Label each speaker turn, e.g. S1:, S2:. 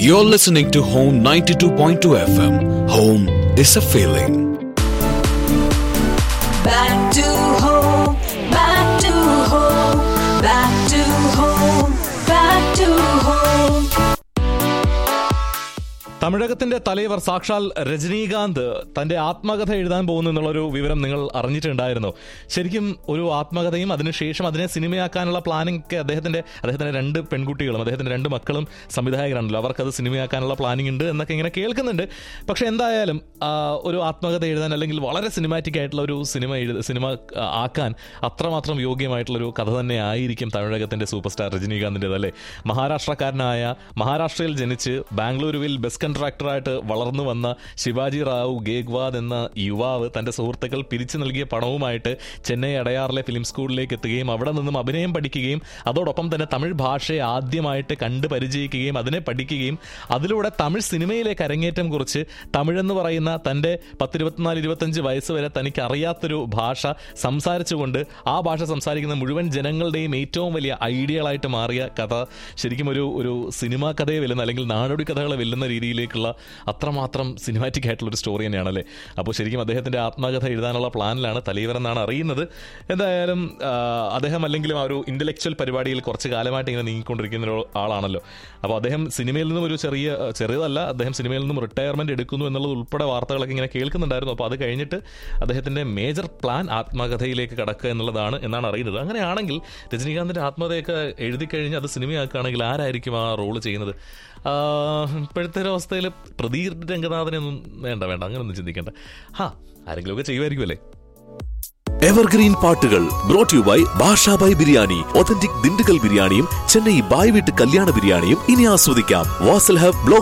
S1: You're listening to Home 92.2 FM. Home is a feeling.
S2: Back to home, back to home, back to home, back to home.
S3: തമിഴകത്തിന്റെ Thalaivar സാക്ഷാൽ രജനീകാന്ത് തന്റെ ആത്മകഥ എഴുതാൻ പോകുന്നു എന്നുള്ളൊരു വിവരം നിങ്ങൾ അറിഞ്ഞിട്ടുണ്ടായിരുന്നു ശരിക്കും ഒരു ആത്മകഥയും അതിനുശേഷം അതിനെ സിനിമയാക്കാനുള്ള പ്ലാനിംഗ് ഒക്കെ അദ്ദേഹത്തിന്റെ അദ്ദേഹത്തിന്റെ രണ്ട് പെൺകുട്ടികളും അദ്ദേഹത്തിന്റെ രണ്ട് മക്കളും സംവിധായകരാണല്ലോ അവർക്കത് സിനിമയാക്കാനുള്ള പ്ലാനിംഗ് ഉണ്ട് എന്നൊക്കെ ഇങ്ങനെ കേൾക്കുന്നുണ്ട് പക്ഷെ എന്തായാലും ആ, ഒരു ആത്മകഥ എഴുതാൻ അല്ലെങ്കിൽ വളരെ സിനിമാറ്റിക് ആയിട്ടുള്ള ഒരു സിനിമ എഴുത സിനിമ ആ, ആക്കാൻ അത്രമാത്രം യോഗ്യമായിട്ടുള്ള ഒരു കഥ തന്നെ ആയിരിക്കും തമിഴകത്തിന്റെ സൂപ്പർ സ്റ്റാർ രജനീകാന്തിൻ്റെത് അല്ലേ മഹാരാഷ്ട്രക്കാരനായ മഹാരാഷ്ട്രയിൽ ജനിച്ച് ബാംഗ്ലൂരുവിൽ ബസ് കൺട്രാക്ടറായിട്ട് വളർന്നു വന്ന ശിവാജി റാവു ഗേഗ്വാദ് എന്ന യുവാവ് തന്റെ സുഹൃത്തുക്കൾ പിരിച്ചു നൽകിയ പണവുമായിട്ട് ചെന്നൈ അടയാറിലെ ഫിലിം സ്കൂളിലേക്ക് എത്തുകയും അവിടെ നിന്നും അഭിനയം പഠിക്കുകയും അതോടൊപ്പം തന്നെ തമിഴ് ഭാഷയെ ആദ്യമായിട്ട് കണ്ട് പരിചയിക്കുകയും അതിനെ പഠിക്കുകയും അതിലൂടെ തമിഴ് സിനിമയിലേക്ക് അരങ്ങേറ്റം കുറിച്ച് തമിഴെന്ന് പറയുന്ന തൻ്റെ പത്തിരുപത്തിനാല് ഇരുപത്തഞ്ച് വയസ്സ് വരെ തനിക്ക് അറിയാത്തൊരു ഭാഷ സംസാരിച്ചുകൊണ്ട് ആ ഭാഷ സംസാരിക്കുന്ന മുഴുവൻ ജനങ്ങളുടെയും ഏറ്റവും വലിയ ഐഡിയകളായിട്ട് മാറിയ കഥ ശരിക്കും ഒരു ഒരു സിനിമാ കഥയെ വെല്ലുന്ന അല്ലെങ്കിൽ നാടോടി കഥകളെ വെല്ലുന്ന രീതിയിലേക്കുള്ള അത്രമാത്രം സിനിമാറ്റിക് ആയിട്ടുള്ള ഒരു സ്റ്റോറി തന്നെയാണല്ലേ അപ്പോൾ ശരിക്കും അദ്ദേഹത്തിന്റെ ആത്മകഥ എഴുതാനുള്ള പ്ലാനിലാണ് തലീവർ എന്നാണ് അറിയുന്നത് എന്തായാലും ആ, അദ്ദേഹം അല്ലെങ്കിലും ആ ഒരു ഇന്റലക്ച്വൽ പരിപാടിയിൽ കുറച്ച് കാലമായിട്ട് ഇങ്ങനെ നീങ്ങിക്കൊണ്ടിരിക്കുന്ന ഒരു ആളാണല്ലോ അപ്പോൾ അദ്ദേഹം സിനിമയിൽ നിന്നും ഒരു ചെറിയ ചെറിയതല്ല അദ്ദേഹം സിനിമയിൽ നിന്നും റിട്ടയർമെന്റ് എടുക്കുന്നു എന്നുള്ളത് ഉൾപ്പെടെ വാർത്തകളൊക്കെ ഇങ്ങനെ കേൾക്കുന്നുണ്ടായിരുന്നു അപ്പോൾ അത് കഴിഞ്ഞിട്ട് അദ്ദേഹത്തിന്റെ മേജർ പ്ലാൻ ആത്മകഥയിലേക്ക് കടക്കുക എന്നുള്ളതാണ് എന്നാണ് അറിയുന്നത് അങ്ങനെയാണെങ്കിൽ രജനീകാന്തിന്റെ ആത്മകഥയൊക്കെ എഴുതി കഴിഞ്ഞ് അത് സിനിമയാക്കുകയാണെങ്കിൽ ആരായിരിക്കും ആ റോള് ചെയ്യുന്നത് ആ, ഇപ്പോഴത്തെ ഒരു അവസ്ഥയിൽ പ്രദീപ് രംഗനാഥനെ ഒന്നും വേണ്ട വേണ്ട അങ്ങനെയൊന്നും ചിന്തിക്കേണ്ട ഹാ ആരെങ്കിലുമൊക്കെ ചെയ്യുമായിരിക്കും അല്ലേ
S4: എവർഗ്രീൻ പാട്ടുകൾ brought you by Basha by biryani authentic Dindigul ബിരിയാണിയും ചെന്നൈ ബായ് വീട്ട് കല്യാണ ബിരിയാണിയും ഇനി ആസ്വദിക്കാം വാസൽ ഹബ് ബ്ലോക്ക്